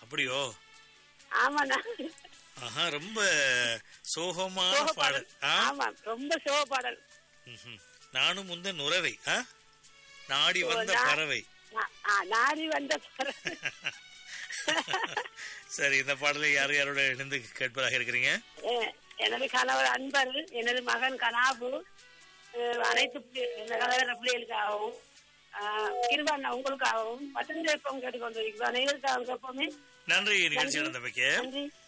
அப்படியோ ஆமாண்ணா ஆஹா ரொம்ப சோகமான சோக பாடல் பாடல் ஆ ஆமா ரொம்ப சோக பாடல் ம்ஹும். நானும் முந்த நுறவை ஆ நாடி ஓ, வந்த நா- பறவை நா- ஆ, நாரி வந்த பறவை. சரி இந்த பாடலை யார் யாரோட இணைந்து கேட்பதாக இருக்கிறீங்க எ- எனது கணவர் அன்பர் எனது மகன் கனாபு அஹ், அனைத்து பிள்ளை- எனது கணவர் பிள்ளைகளுக்காகவும் கிருபாண்ணா உங்களுக்காகவும் பட்டன் கேட்டுக்கொண்டிருக்கிறோம் அனைவருக்காகவும் எப்பவுமே நன்றி நிகழ்ச்சி நடந்தமைக்கு நன்றி